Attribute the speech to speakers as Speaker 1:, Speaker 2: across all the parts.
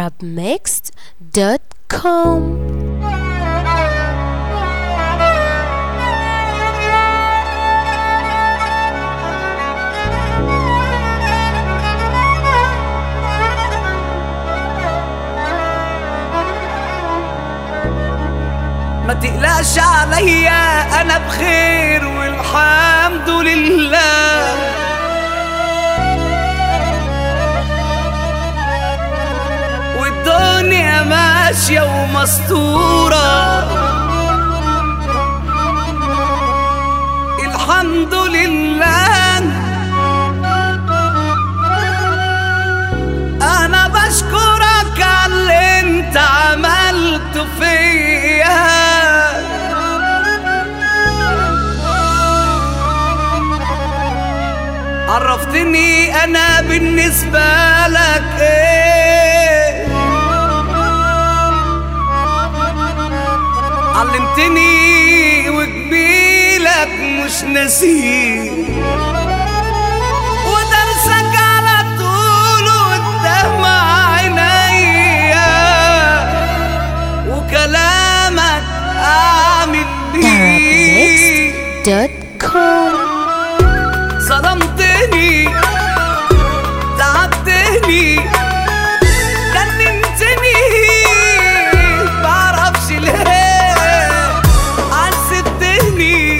Speaker 1: arabmixed.com
Speaker 2: ما تقلقش عليا انا بخير والحمد لله والدنيا ماشية ومستورة الحمد لله انا بشكرك على اللي انت عملته فيا عرفتني انا بالنسبة لك ايه علمتني وجميلك مش نسيه ودرسك على طول قدام عينيا وكلامك اعمل بيه
Speaker 1: arabmixed.com
Speaker 2: ظلمتني تعبتني جننتني معرفش ليه عذبتني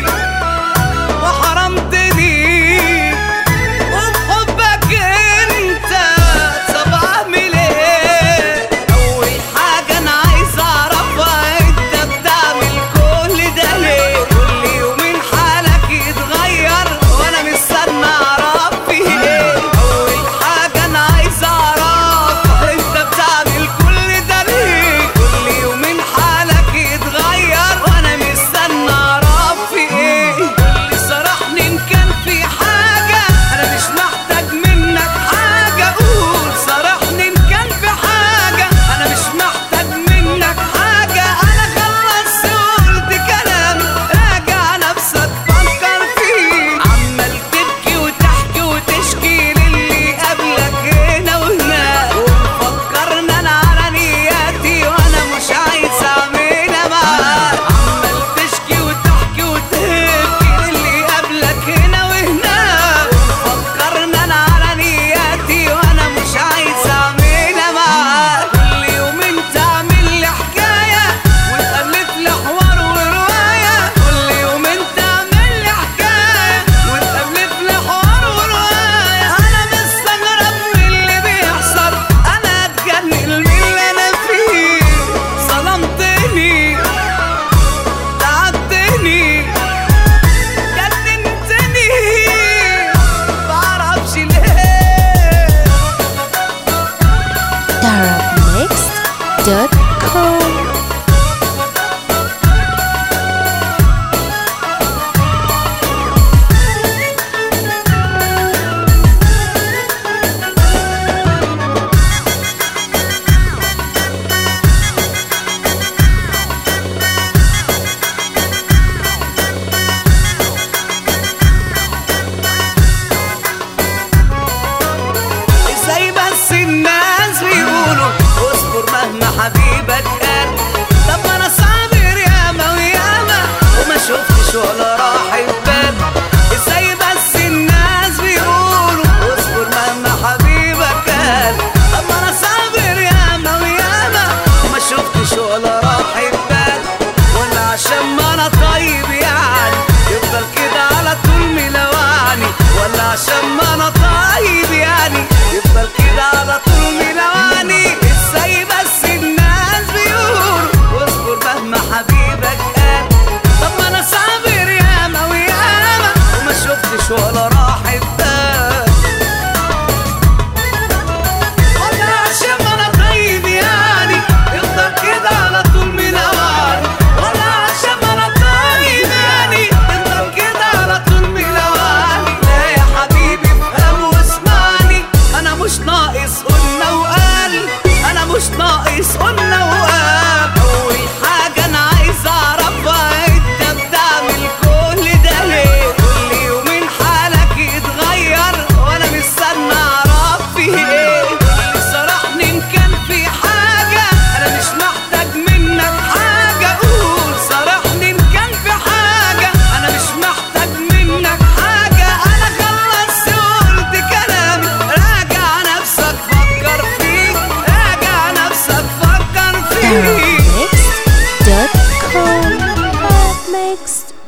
Speaker 2: وحرمتني وبحبك انت طب اعمل ايه اول حاجه انا عايز اعرفها انت بتعمل كل ده ليه كل يومين حالك يتغير وانا مستنى اعرف فيه ايه اول حاجه انا عايز اعرفها انت بتعمل كل ده ليه كل يومين حالك يتغير وانا مستنى اعرف فيه ايه اللي صرحني ان كان في حاجه انا مش محتاج منك حاجه قول صرحني ان كان في حاجه انا مش محتاج منك حاجه انا خلصت وقلت كلام راجع نفسك فكر فيه عمال تبكي وتحكي وتشكي للي قبلك هنا وهناك ومفكرنا انا على نياتي وانا مش عايز اعملها معاك عمال تشكي وتحكي وتبكي للي قبلك هنا وهناك ومفكرنا انا على نياتي وانا مش عايز اعملها معاك كل يومين تعمل لي حكايه وتقلب لي حوار وروايه كل يومين تعمل لي حكايه وتقلب لي حوار وروايه انا مستغرب من اللي بيحصل انا اتجنن من اللي انا فيه ظلمتني تعبتني جننتني معرفش ليه
Speaker 1: arabmixed.com
Speaker 2: ازاي بس الناس بيقولوا اصبر مهما حبيبي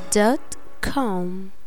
Speaker 1: دوت كوم